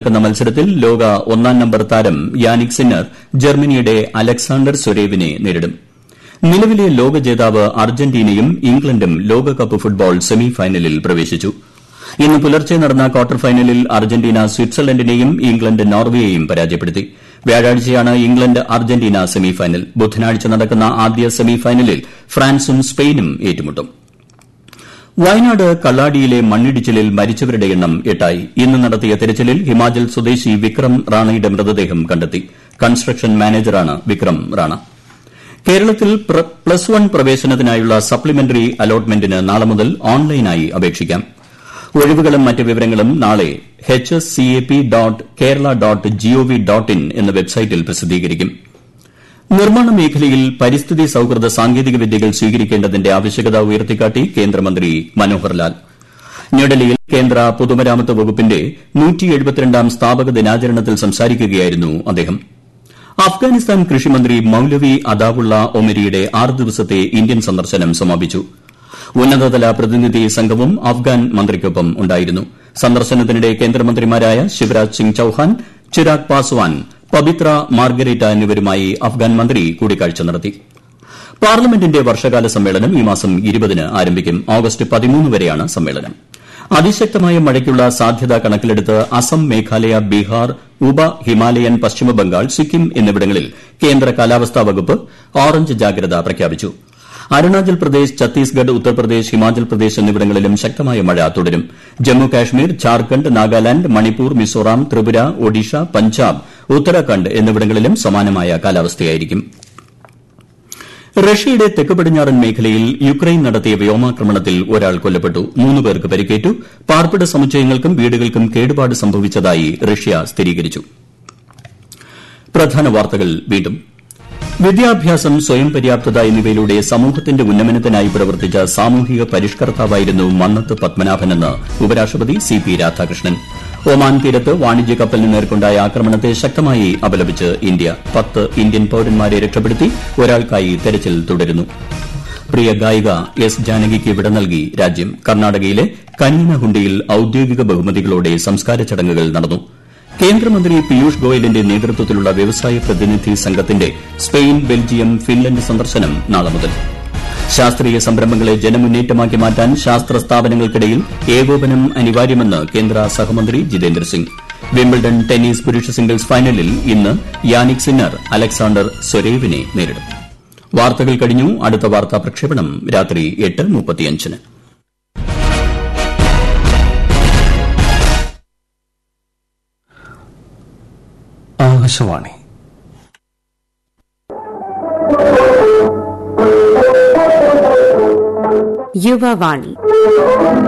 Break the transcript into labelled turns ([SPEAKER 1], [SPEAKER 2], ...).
[SPEAKER 1] നടക്കുന്ന മത്സരത്തിൽ ലോക ഒന്നാം നമ്പർ താരം യാനിക് സിന്നർ ജർമ്മനിയുടെ അലക്സാണ്ടർ സ്വരേവിനെ നേരിടും നിലവിലെ ലോക ജേതാവ് അർജന്റീനയും ഇംഗ്ലണ്ടും ലോകകപ്പ് ഫുട്ബോൾ സെമി ഫൈനലിൽ പ്രവേശിച്ചു ഇന്ന് പുലർച്ചെ നടന്ന ക്വാർട്ടർ ഫൈനലിൽ അർജന്റീന സ്വിറ്റ്സർലൻഡിനെയും ഇംഗ്ലണ്ട് നോർവേയെയും പരാജയപ്പെടുത്തി വ്യാഴാഴ്ചയാണ് ഇംഗ്ലണ്ട് അർജന്റീന സെമി ഫൈനൽ ബുധനാഴ്ച നടക്കുന്ന ആദ്യ സെമി ഫൈനലിൽ ഫ്രാൻസും സ്പെയിനും ഏറ്റുമുട്ടും വയനാട് കള്ളാടിയിലെ മണ്ണിടിച്ചിലിൽ മരിച്ചവരുടെ എണ്ണം എട്ടായി ഇന്ന് നടത്തിയ തെരച്ചിലിൽ ഹിമാചൽ സ്വദേശി വിക്രം റാണയുടെ മൃതദേഹം കണ്ടെത്തി കൺസ്ട്രക്ഷൻ മാനേജറാണ് വിക്രം റാണ കേരളത്തിൽ പ്ലസ് വൺ പ്രവേശനത്തിനായുള്ള സപ്ലിമെന്ററി അലോട്ട്മെന്റിന് നാളെ മുതൽ ഓൺലൈനായി അപേക്ഷിക്കാം ഒഴിവുകളും മറ്റ് വിവരങ്ങളും നാളെ H S C A P dot Kerala dot G O V dot in എന്ന വെബ്സൈറ്റിൽ പ്രസിദ്ധീകരിക്കും നിർമ്മാണ മേഖലയിൽ പരിസ്ഥിതി സൌഹൃദ സാങ്കേതിക വിദ്യകൾ സ്വീകരിക്കേണ്ടതിന്റെ ആവശ്യകത ഉയർത്തിക്കാട്ടി കേന്ദ്രമന്ത്രി മനോഹർ ലാൽ ന്യൂഡൽഹിയിൽ കേന്ദ്ര പൊതുമരാമത്ത് വകുപ്പിന്റെ ാം സ്ഥാപക ദിനാചരണത്തിൽ സംസാരിക്കുകയായിരുന്നു അദ്ദേഹം അഫ്ഗാനിസ്ഥാൻ കൃഷിമന്ത്രി മൌലവി അദാവുള്ള ഒമരിയുടെ ആറ് ദിവസത്തെ ഇന്ത്യൻ സന്ദർശനം സമാപിച്ചു ഉന്നതതല പ്രതിനിധി സംഘവും അഫ്ഗാൻ മന്ത്രിക്കൊപ്പം ഉണ്ടായിരുന്നു സന്ദർശനത്തിനിടെ കേന്ദ്രമന്ത്രിമാരായ ശിവരാജ് സിംഗ് ചൌഹാൻ ചിരാഗ് പാസ്വാൻ പബിത്ര മാർഗരേറ്റ എന്നിവരുമായി അഫ്ഗാൻ മന്ത്രി കൂടിക്കാഴ്ച നടത്തി പാർലമെന്റിന്റെ വർഷകാല സമ്മേളനം ഈ മാസം ഇരുപതിന് ആരംഭിക്കും ഓഗസ്റ്റ് പതിമൂന്ന് വരെയാണ് സമ്മേളനം അതിശക്തമായ മഴയ്ക്കുള്ള സാധ്യത കണക്കിലെടുത്ത് അസം മേഘാലയ ബീഹാർ ഉപ ഹിമാലയൻ പശ്ചിമബംഗാൾ സിക്കിം എന്നിവിടങ്ങളിൽ കേന്ദ്ര കാലാവസ്ഥാ വകുപ്പ് ഓറഞ്ച് ജാഗ്രത പ്രഖ്യാപിച്ചു അരുണാചൽ പ്രദേശ് ഛത്തീസ്ഗഡ് ഉത്തർപ്രദേശ് ഹിമാചൽ പ്രദേശ് എന്നിവിടങ്ങളിലും ശക്തമായ മഴ തുടരും ജമ്മു കാശ്മീർ ഝാർഖണ്ഡ് നാഗാലാന്റ് മണിപ്പൂർ മിസോറാം ത്രിപുര ഒഡീഷ പഞ്ചാബ് ഉത്തരാഖണ്ഡ് എന്നിവിടങ്ങളിലും സമാനമായ കാലാവസ്ഥയായിരിക്കും റഷ്യയുടെ തെക്ക് പടിഞ്ഞാറൻ മേഖലയിൽ യുക്രൈൻ നടത്തിയ വ്യോമാക്രമണത്തിൽ ഒരാൾ കൊല്ലപ്പെട്ടു മൂന്ന് പേർക്ക് പരിക്കേറ്റു പാർപ്പിട സമുച്ചയങ്ങൾക്കും വീടുകൾക്കും കേടുപാട് സംഭവിച്ചതായി റഷ്യ സ്ഥിരീകരിച്ചു പ്രധാന വാർത്തകൾ വീണ്ടും വിദ്യാഭ്യാസം സ്വയം പര്യാപ്തത എന്നിവയിലൂടെ സമൂഹത്തിന്റെ ഉന്നമനത്തിനായി പ്രവർത്തിച്ച സാമൂഹിക പരിഷ്കർത്താവായിരുന്നു മന്നത്ത് പത്മനാഭനെന്ന് ഉപരാഷ്ട്രപതി സി പി രാധാകൃഷ്ണൻ ഒമാൻ തീരത്ത് വാണിജ്യ കപ്പലിന് നേർക്കുണ്ടായ ആക്രമണത്തെ ശക്തമായി അപലപിച്ച് ഇന്ത്യ പത്ത് ഇന്ത്യൻ പൌരന്മാരെ രക്ഷപ്പെടുത്തി ഒരാൾക്കായി തെരച്ചിൽ തുടരുന്നു പ്രിയ ഗായിക എസ് ജാനകിക്ക് വിട നൽകി രാജ്യം കർണാടകയിലെ കനിയനഹുണ്ടിയിൽ ഔദ്യോഗിക ബഹുമതികളോടെ സംസ്കാര ചടങ്ങുകൾ നടന്നു കേന്ദ്രമന്ത്രി പീയൂഷ് ഗോയലിന്റെ നേതൃത്വത്തിലുള്ള വ്യവസായ പ്രതിനിധി സംഘത്തിന്റെ സ്പെയിൻ ബെൽജിയം ഫിൻലൻഡ് സന്ദർശനം നാളെ മുതൽ ശാസ്ത്രീയ സംരംഭങ്ങളെ ജനമുന്നേറ്റമാക്കി മാറ്റാൻ ശാസ്ത്ര സ്ഥാപനങ്ങൾക്കിടയിൽ ഏകോപനം അനിവാര്യമെന്ന് കേന്ദ്ര സഹമന്ത്രി ജിതേന്ദ്ര സിംഗ് വിംബിൾഡൺ ടെന്നീസ് പുരുഷ സിംഗിൾസ് ഫൈനലിൽ ഇന്ന് യാനിക് സിന്നർ അലക്സാണ്ടർ സ്വരേവിനെ നേരിടും വാർത്തകൾ കഴിഞ്ഞു അടുത്ത വാർത്താ പ്രക്ഷേപണം രാത്രി എട്ട് മുപ്പത്തിയഞ്ചിന്
[SPEAKER 2] ആകാശവാണി
[SPEAKER 3] യുവവാണി